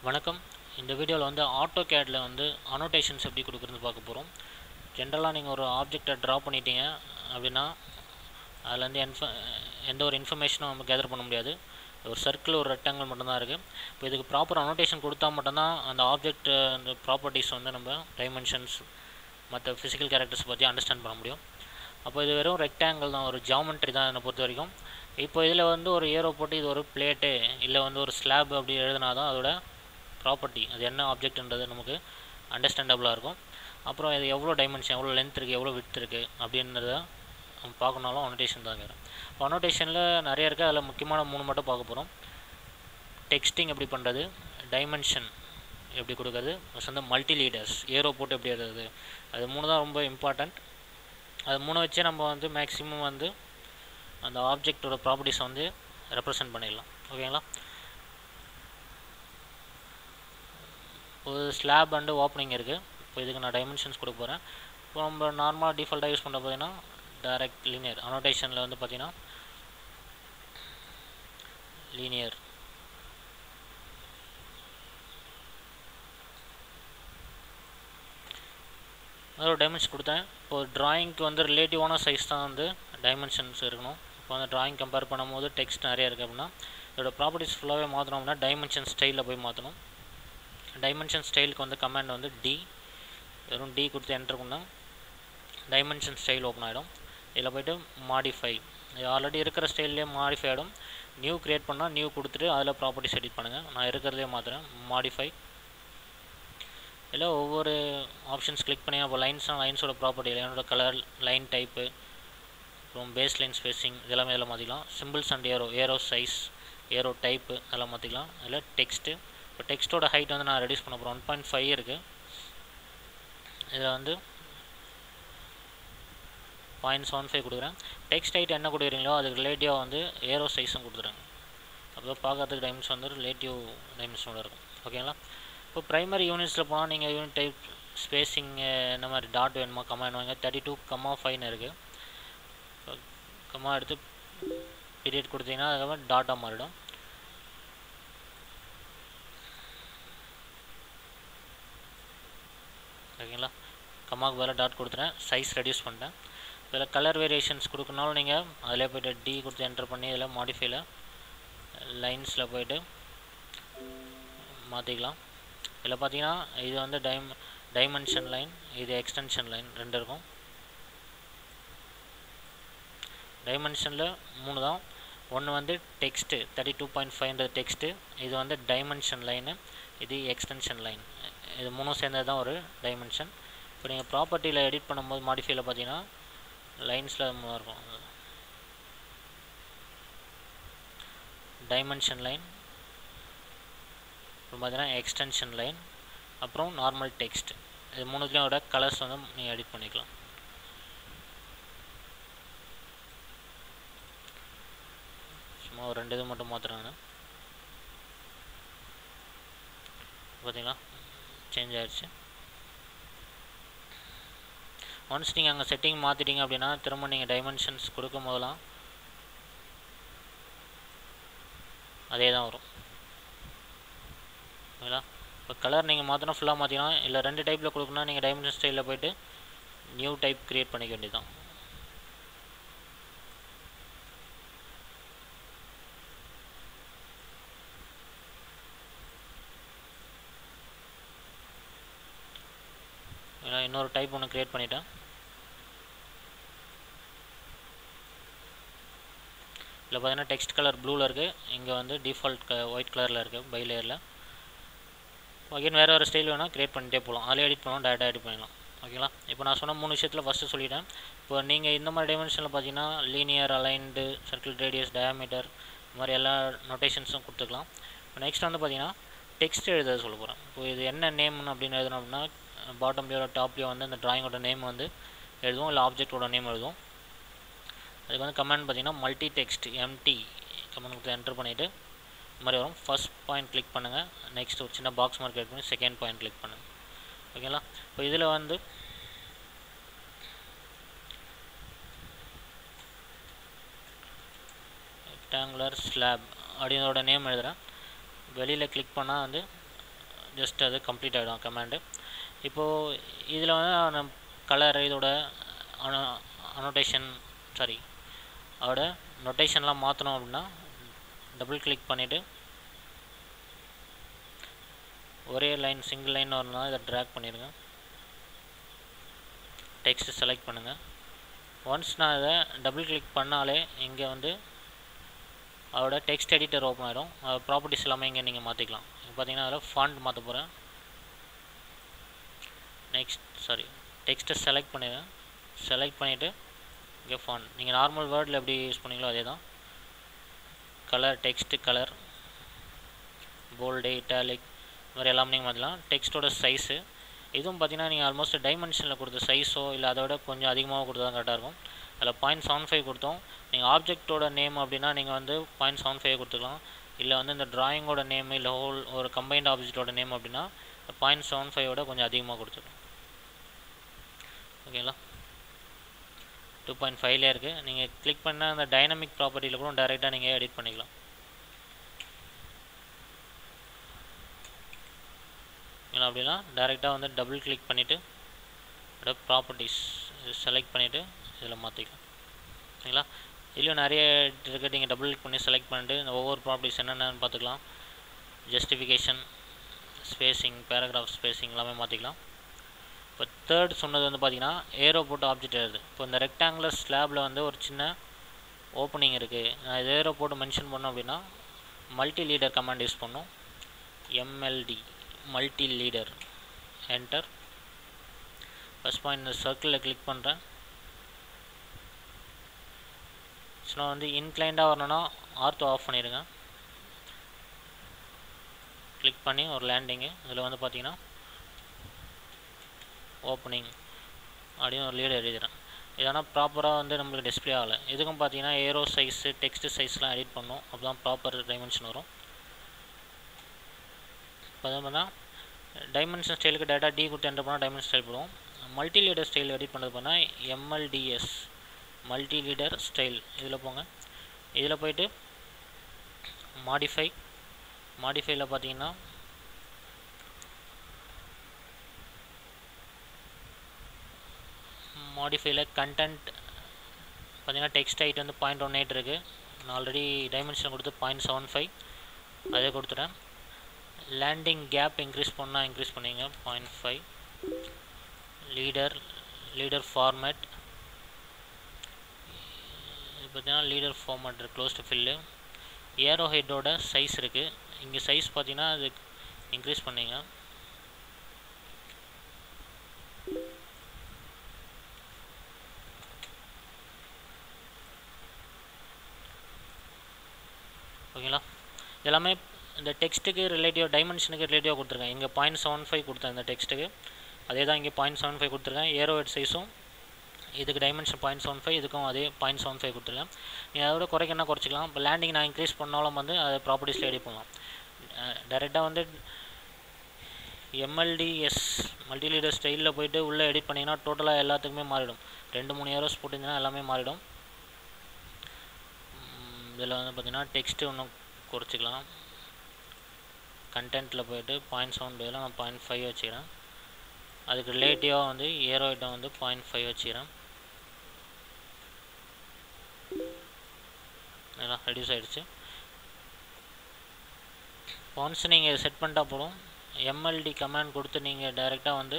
வணக்கம் இந்த வீடியோவில் வந்து ஆட்டோ கேடில் வந்து அனோட்டேஷன்ஸ் எப்படி கொடுக்குறது பார்க்க போகிறோம் ஜென்ரலாக நீங்கள் ஒரு ஆப்ஜெக்டை ட்ரா பண்ணிட்டீங்க அப்படின்னா அதுலேருந்து என்ஃப எந்த ஒரு இன்ஃபர்மேஷனும் நம்ம கேதர் பண்ண முடியாது ஒரு சர்க்கிள் ஒரு ரெக்டாங்கிள் மட்டும்தான் இருக்குது இப்போ இதுக்கு ப்ராப்பர் அனோட்டேஷன் கொடுத்தா மட்டும்தான் அந்த ஆப்ஜெக்ட் அந்த ப்ராப்பர்ட்டிஸ் வந்து நம்ம டைமென்ஷன்ஸ் மற்ற ஃபிசிக்கல் கேரக்டர்ஸ் பற்றி அண்டர்ஸ்டாண்ட் பண்ண முடியும் அப்போ இது வெறும் ரெக்டாங்கிள் தான் ஒரு ஜாமெண்ட்ரி தான் என்னை பொறுத்த வரைக்கும் இப்போ இதில் வந்து ஒரு ஏரோ போட்டு இது ஒரு பிளேட்டு இல்லை வந்து ஒரு ஸ்லாப் அப்படி எழுதினா தான் அதோட ப்ராப்பர்ட்டி அது என்ன ஆப்ஜெக்ட்ன்றது நமக்கு அண்டர்ஸ்டாண்டபுளாக இருக்கும் அப்புறம் இது எவ்வளோ டைமென்ஷன் எவ்வளோ லென்த் இருக்குது எவ்வளோ வித் இருக்குது அப்படின்றத நம்ம பார்க்கணுனாலும் அனோட்டேஷன் தான் கேட்குறேன் இப்போ அனோட்டேஷனில் நிறைய இருக்குது அதில் முக்கியமான மூணு மட்டும் பார்க்க போகிறோம் டெக்ஸ்டிங் எப்படி பண்ணுறது டைமென்ஷன் எப்படி கொடுக்குறது ப்ளஸ் வந்து மல்டி லீடர்ஸ் ஏரோ போட்டு எப்படி எழுதுறது அது மூணு தான் ரொம்ப இம்பார்ட்டண்ட் அது மூணு வச்சே நம்ம வந்து மேக்ஸிமம் வந்து அந்த ஆப்ஜெக்டோட ப்ராப்பர்ட்டிஸை வந்து ரெப்ரசன்ட் பண்ணிடலாம் ஓகேங்களா ஒரு ஸ்லாப் அண்டு ஓப்பனிங் இருக்குது இப்போ இதுக்கு நான் டைமென்ஷன்ஸ் கொடுக்க போகிறேன் இப்போ நம்ம நார்மலாக டிஃபால்ட்டாக யூஸ் பண்ணுற பார்த்தீங்கன்னா டைரக்ட் லீனியர் அனோட்டேஷனில் வந்து பார்த்தீங்கன்னா லீனியர் ஒரு டைமென்ஷன் கொடுத்தேன் இப்போ ட்ராயிங்க்கு வந்து ரிலேட்டிவான சைஸ் தான் வந்து டைமென்ஷன்ஸ் இருக்கணும் இப்போ வந்து ட்ராயிங் கம்பேர் பண்ணும்போது டெக்ஸ்ட் நிறைய இருக்குது அப்படின்னா இதோட ப்ராப்பர்ட்டிஸ் ஃபுல்லாகவே மாற்றணும் அப்படின்னா டைமென்ஷன் ஸ்டைலில் போய் மாற்றணும் டைமென்ஷன் ஸ்டைலுக்கு வந்து கமாண்ட் வந்து டி வெறும் டி கொடுத்து என்ட்ரு பண்ணால் டைமென்ஷன் ஸ்டைல் ஓப்பன் ஆகிடும் இதில் போய்ட்டு மாடிஃபை இது ஆல்ரெடி இருக்கிற ஸ்டைல்லே மாடிஃபை ஆகிடும் நியூ க்ரியேட் பண்ணால் நியூ கொடுத்துட்டு அதில் ப்ராப்பர்ட்டிஸ் எடிட் பண்ணுங்கள் நான் இருக்கிறதே மாற்றுறேன் மாடிஃபை இல்லை ஒவ்வொரு ஆப்ஷன்ஸ் கிளிக் பண்ணி அப்போ லைன்ஸ்னால் லைன்ஸோட ப்ராப்பர்ட்டி லைனோட கலர் லைன் டைப்பு அப்புறம் பேஸ் லைன் ஸ்பேஸிங் இதெல்லாமே இதில் மாற்றிக்கலாம் symbols and arrow arrow size arrow type அதெல்லாம் மாற்றிக்கலாம் அதில் டெக்ஸ்ட்டு இப்போ டெக்ஸ்ட்டோட ஹைட் வந்து நான் ரெடியூஸ் பண்ண போகிறேன் ஒன் பாயிண்ட் ஃபைவ் இருக்குது இதில் வந்து பாயிண்ட் செவன் ஃபைவ் கொடுக்குறேன் டெக்ஸ்ட் ஹைட் என்ன கொடுக்குறீங்களோ அதுக்கு ரிலேட்டிவாக வந்து ஏரோ சைஸும் கொடுத்துருங்க அப்போ பார்க்கறதுக்கு டைமென்ஷன் வந்து ரிலேட்டிவ் டைமென்ஷனோட இருக்கும் ஓகேங்களா இப்போ ப்ரைமரி யூனிட்ஸில் போனால் நீங்கள் யூனிட் டைப் ஸ்பேஸிங் இந்த மாதிரி டாட் வேணுமா கமாண்ட் வாங்க தேர்ட்டி டூ கம்மா ஃபைவ்னு இருக்குது கம்மா எடுத்து பீரியட் கொடுத்தீங்கன்னா அதுக்கப்புறம் டாட்டாக மாறிடும் ஓகேங்களா கம்மாவுக்கு பதிலாக டாட் கொடுத்துறேன் சைஸ் ரெடியூஸ் பண்ணிட்டேன் இதில் கலர் வேரியேஷன்ஸ் கொடுக்கணுனாலும் நீங்கள் அதிலே போய்ட்டு டி கொடுத்து என்டர் பண்ணி இதில் மாடிஃபைல லைன்ஸில் போய்ட்டு மாற்றிக்கலாம் இதில் பார்த்தீங்கன்னா இது வந்து டைம் டைமென்ஷன் லைன் இது எக்ஸ்டென்ஷன் லைன் ரெண்டு இருக்கும் டைமென்ஷனில் மூணு தான் ஒன்று வந்து டெக்ஸ்ட்டு தேர்ட்டி டூ பாயிண்ட் ஃபைவ்ன்றது டெக்ஸ்ட்டு இது வந்து டைமென்ஷன் லைனு இது எக்ஸ்டென்ஷன் லைன் இது மூணும் சேர்ந்தது தான் ஒரு டைமென்ஷன் இப்போ நீங்கள் ப்ராப்பர்ட்டியில் எடிட் பண்ணும்போது மாடிஃபைல பார்த்தீங்கன்னா லைன்ஸில் மூணு இருக்கும் டைமென்ஷன் லைன் அப்புறம் பார்த்தீங்கன்னா எக்ஸ்டென்ஷன் லைன் அப்புறம் நார்மல் டெக்ஸ்ட் இது மூணுத்துலேயோட கலர்ஸ் வந்து நீங்கள் எடிட் பண்ணிக்கலாம் சும்மா ஒரு ரெண்டு இது மட்டும் மாற்றுறாங்க பார்த்தீங்களா சேஞ்ச் ஆகிடுச்சு ஒன்ஸ் நீங்கள் அங்கே செட்டிங் மாற்றிட்டீங்க அப்படின்னா திரும்ப நீங்கள் டைமென்ஷன்ஸ் கொடுக்கும் போதெல்லாம் அதே தான் வரும் ஓகேங்களா இப்போ கலர் நீங்கள் மாற்றினா ஃபுல்லாக மாற்றிக்கலாம் இல்லை ரெண்டு டைப்பில் கொடுக்கணும்னா நீங்கள் டைமென்ஷன் ஸ்டைலில் போய்ட்டு நியூ டைப் க்ரியேட் பண்ணிக்க வேண்டியதான் இன்னொரு டைப் ஒன்று க்ரியேட் பண்ணிட்டேன் இதில் பார்த்தீங்கன்னா டெக்ஸ்ட் கலர் ப்ளூவில் இருக்குது இங்கே வந்து டிஃபால்ட் க ஒயிட் கலரில் இருக்குது பை லேயரில் அகைன் வேறு வேறு ஸ்டைல் வேணால் க்ரியேட் பண்ணிட்டே போகலாம் அதில் எடிட் பண்ணலாம் டேரெக்டாக எடிட் பண்ணிடலாம் ஓகேங்களா இப்போ நான் சொன்ன மூணு விஷயத்தில் ஃபஸ்ட்டு சொல்லிட்டேன் இப்போ நீங்கள் இந்த மாதிரி டைமென்ஷனில் பார்த்தீங்கன்னா linear aligned circle radius diameter இந்த மாதிரி எல்லா நொட்டேஷன்ஸும் கொடுத்துக்கலாம் இப்போ நெக்ஸ்ட் வந்து பார்த்தீங்கன்னா டெக்ஸ்ட் எழுத சொல்ல போகிறேன் இப்போ இது என்ன நேம்னு அப்படின்னு எழுதணும் அப்படின்னா பாட்டம்லேயோ டாப்லேயோ வந்து அந்த ட்ராயிங்கோட நேம் வந்து எழுதுவோம் இல்லை ஆப்ஜெக்டோட நேம் எழுதுவோம் அதுக்கு வந்து கமெண்ட் பார்த்தீங்கன்னா மல்டி டெக்ஸ்ட் எம்டி கமெண்ட் கொடுத்து என்டர் பண்ணிவிட்டு இந்த மாதிரி வரும் ஃபஸ்ட் பாயிண்ட் கிளிக் பண்ணுங்கள் நெக்ஸ்ட் ஒரு சின்ன பாக்ஸ் மாதிரி கிளிக் பண்ணி செகண்ட் பாயிண்ட் கிளிக் பண்ணுங்கள் ஓகேங்களா இப்போ இதில் வந்து ரெக்டாங்குலர் ஸ்லாப் அப்படின்றோட நேம் எழுதுகிறேன் வெளியில் கிளிக் பண்ணால் வந்து ஜஸ்ட் அது கம்ப்ளீட் ஆகிடும் கமாண்டு இப்போது இதில் வந்து நம்ம கலர் இதோட அனோ அனோட்டேஷன் சாரி அதோட நொட்டேஷன்லாம் மாற்றணும் அப்படின்னா டபுள் கிளிக் பண்ணிவிட்டு ஒரே லைன் சிங்கிள் லைன் வரணும்னா இதை ட்ராக் பண்ணிடுங்க டெக்ஸ்ட் செலக்ட் பண்ணுங்கள் ஒன்ஸ் நான் இதை டபுள் கிளிக் பண்ணாலே இங்கே வந்து அதோட டெக்ஸ்ட் எடிட்டர் ஓப்பன் ஆகிடும் ப்ராப்பர்ட்டிஸ் எல்லாமே இங்கே நீங்கள் மாற்றிக்கலாம் இப்போ பார்த்தீங்கன்னா அதில் ஃபாண்ட் மாற்ற போகிறேன் நெக்ஸ்ட் சாரி டெக்ஸ்ட்டை செலக்ட் பண்ணிடுங்க செலக்ட் பண்ணிவிட்டு இங்கே ஃபாண்ட் நீங்கள் நார்மல் வேர்டில் எப்படி யூஸ் பண்ணீங்களோ அதே தான் colour text colour bold italic இது மாதிரி எல்லாமே நீங்கள் மாற்றலாம் டெக்ஸ்ட்டோட சைஸு இதுவும் பார்த்தீங்கன்னா நீங்கள் ஆல்மோஸ்ட் டைமென்ஷனில் கொடுத்த சைஸோ இல்லை அதோட கொஞ்சம் அதிகமாக கொடுத்தா தான் கரெக்டாக இருக்கும் அதில் பாயிண்ட் செவன் ஃபைவ் கொடுத்தோம் நீங்கள் ஆப்ஜெக்ட்டோட நேம் அப்படின்னா நீங்கள் வந்து பாயிண்ட் செவன் ஃபைவ் கொடுத்துக்கலாம் இல்லை வந்து இந்த ட்ராயிங்கோட நேம் இல்லை ஹோல் ஒரு கம்பைன்ட் ஆப்ஜெக்ட்டோட நேம் அப்படின்னா பாயிண்ட் செவன் ஃபைவோட கொஞ்சம் அதிகமாக கொடுத்துருக்கோம் ஓகேங்களா டூ பாயிண்ட் ஃபைவ்லேயே இருக்குது நீங்கள் கிளிக் பண்ணால் அந்த டைனமிக் ப்ராப்பர்ட்டியில் கூட டேரெக்டாக நீங்கள் எடிட் பண்ணிக்கலாம் இல்லை அப்படின்னா டேரெக்டாக வந்து டபுள் கிளிக் பண்ணிவிட்டு அதோட ப்ராப்பர்ட்டிஸ் செலக்ட் பண்ணிவிட்டு இதில் மாற்றிக்கலாம் சரிங்களா இதுலேயும் நிறைய இருக்குது நீங்கள் டபுள் கிளிக் பண்ணி செலக்ட் பண்ணிட்டு இந்த ஒவ்வொரு ப்ராப்பர்ட்டிஸ் என்னென்னு பார்த்துக்கலாம் ஜஸ்டிஃபிகேஷன் ஸ்பேஸிங் பேராகிராஃப் ஸ்பேஸிங் எல்லாமே மாற்றிக்கலாம் இப்போ தேர்ட் சொன்னது வந்து பார்த்தீங்கன்னா ஏரோ போட்டு ஆப்ஜெக்ட் எழுது இப்போ இந்த ரெக்டாங்குலர் ஸ்லாபில் வந்து ஒரு சின்ன ஓப்பனிங் இருக்குது நான் இது ஏரோ போட்டு மென்ஷன் பண்ணோம் அப்படின்னா மல்டி லீடர் கமாண்ட் யூஸ் பண்ணோம் MLD multi leader enter first point இந்த சர்க்கிளில் கிளிக் பண்ணுறேன் ஸோ நான் வந்து இன்க்ளைண்டாக வரணும்னா ஆர்த்தோ ஆஃப் பண்ணிடுங்க கிளிக் பண்ணி ஒரு லேண்டிங்கு இதில் வந்து பார்த்தீங்கன்னா ஓப்பனிங் அப்படின்னு ஒரு லீடு எழுதிடுறேன் இதனால் ப்ராப்பராக வந்து நம்மளுக்கு டிஸ்பிளே ஆகலை இதுக்கும் பார்த்தீங்கன்னா ஏரோ சைஸு டெக்ஸ்ட் சைஸ்லாம் எடிட் பண்ணோம் அப்போ தான் ப்ராப்பர் டைமென்ஷன் வரும் இப்போ பார்த்தா டைமென்ஷன் ஸ்டைலுக்கு டேட்டா டி கொடுத்து என்டர் பண்ணால் டைமென்ஷன் ஸ்டைல் போடுவோம் மல்டி லீடர் ஸ்டைல் எடிட் பண்ணுறது பண்ணால் எம்எல்டிஎஸ் மல்டி லீடர் ஸ்டைல் இதில் போங்க இதில் போயிட்டு மாடிஃபை மாடிஃபைல பார்த்தீங்கன்னா மாடிஃபைல கண்டென்ட் பார்த்தீங்கன்னா டெக்ஸ்ட் ஹைட் வந்து பாயிண்ட் ஒன் எயிட் இருக்குது நான் ஆல்ரெடி டைமென்ஷன் கொடுத்து பாயிண்ட் செவன் ஃபைவ் அதே கொடுத்துட்டேன் லேண்டிங் கேப் இன்க்ரீஸ் பண்ணால் இன்க்ரீஸ் பண்ணிங்க point five leader leader format இது பார்த்தீங்கன்னா leader format close to fill arrow ஹெட்டோட சைஸ் இருக்குது இங்கே சைஸ் பார்த்தீங்கன்னா அது இன்க்ரீஸ் பண்ணிங்க ஓகேங்களா எல்லாமே இந்த டெக்ஸ்ட்டுக்கு ரிலேட்டிவ் டைமென்ஷனுக்கு ரிலேட்டிவாக கொடுத்துருக்கேன் இங்கே பாயிண்ட் செவன் ஃபைவ் கொடுத்தேன் இந்த டெக்ஸ்ட்டுக்கு அதே தான் இங்கே பாயிண்ட் செவன் ஃபைவ் கொடுத்துருக்கேன் ஏரோ ஹெட் சைஸும் இதுக்கு டைமென்ஷன் பாயிண்ட் செவன் ஃபைவ் இதுக்கும் அதே பாயிண்ட் செவன் ஃபைவ் கொடுத்துருக்கேன் நீங்கள் அதோட குறைக்கணும் குறைச்சிக்கலாம் இப்போ லேண்டிங் நான் இன்க்ரீஸ் பண்ணாலும் வந்து அதை ப்ராப்பர்ட்டிஸில் எடிட் பண்ணலாம் டேரெக்டாக வந்து எம்எல்டிஎஸ் மல்டி லீடர் ஸ்டைலில் போயிட்டு உள்ளே எடிட் பண்ணிங்கன்னா டோட்டலாக எல்லாத்துக்குமே மாறிடும் ரெண்டு மூணு ஏரோஸ் போட்டிருந்தீங்கன்னா எல்லாமே மாறிடும் இதில் வந்து பார்த்திங்கன்னா டெக்ஸ்ட்டு இன்னும் குறைச்சிக்கலாம் கண்டென்ட்டில் போயிட்டு பாயிண்ட் செவன் பதிலாக நான் பாயிண்ட் ஃபைவ் வச்சுக்கிறேன் அதுக்கு ரிலேட்டிவாக வந்து ஏரோ ஐட்டம் வந்து பாயிண்ட் ஃபைவ் வச்சுக்கிறேன் இதெல்லாம் ரெடியூஸ் ஆகிடுச்சு ஒன்ஸ் நீங்கள் செட் பண்ணிட்டா போதும் எம்எல்டி கமாண்ட் கொடுத்து நீங்கள் டைரெக்டாக வந்து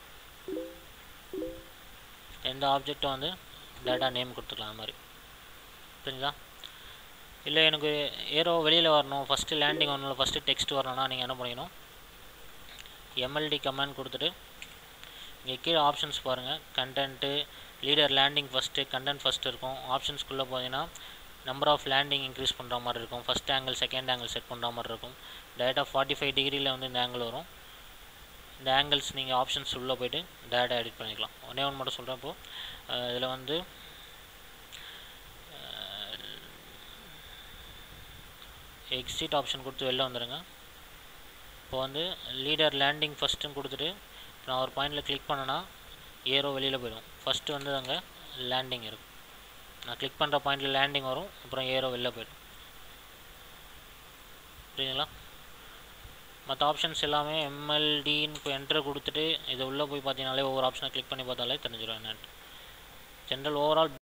எந்த ஆப்ஜெக்டும் வந்து டேட்டா நேம் கொடுத்துக்கலாம் அது மாதிரி புரியுங்களா இல்லை எனக்கு ஏரோ வெளியில் வரணும் ஃபஸ்ட்டு லேண்டிங் வரணும் ஃபஸ்ட்டு டெக்ஸ்ட் வரணும்னா நீங்கள் என்ன பண்ணிக்கணும் எம்எல்டி கமாண்ட் கொடுத்துட்டு இங்கே கீழே ஆப்ஷன்ஸ் பாருங்கள் content leader landing first content first இருக்கும் ஆப்ஷன்ஸ்குள்ளே பார்த்தீங்கன்னா நம்பர் ஆஃப் லேண்டிங் இன்க்ரீஸ் பண்ணுற மாதிரி இருக்கும் first angle second angle set பண்ணுற மாதிரி இருக்கும் டேரெக்டாக ஃபார்ட்டி ஃபைவ் டிகிரியில் வந்து இந்த ஆங்கிள் வரும் இந்த ஆங்கிள்ஸ் நீங்கள் ஆப்ஷன்ஸ் உள்ளே போய்ட்டு டேரெக்டாக எடிட் பண்ணிக்கலாம் ஒன்றே ஒன்று மட்டும் சொல்கிறேன் இப்போது இதில் வந்து எக்ஸிட் ஆப்ஷன் கொடுத்து வெளில வந்துடுங்க இப்போ வந்து லீடர் லேண்டிங் ஃபஸ்ட்டுன்னு கொடுத்துட்டு நான் ஒரு பாயிண்டில் கிளிக் பண்ணேன்னா ஏரோ வெளியில் போயிடும் ஃபஸ்ட்டு வந்து அங்கே லேண்டிங் இருக்கும் நான் கிளிக் பண்ணுற பாயிண்டில் லேண்டிங் வரும் அப்புறம் ஏரோ வெளில போயிடும் புரியுதுங்களா மற்ற ஆப்ஷன்ஸ் எல்லாமே எம்எல்டின்னு இப்போ என்ட்ரு கொடுத்துட்டு இது உள்ளே போய் பார்த்தீங்கனாலே ஒவ்வொரு ஆப்ஷனை கிளிக் பண்ணி பார்த்தாலே தெரிஞ்சிடும் என்னன்ட்டு ஜென்ரல் ஓவரால்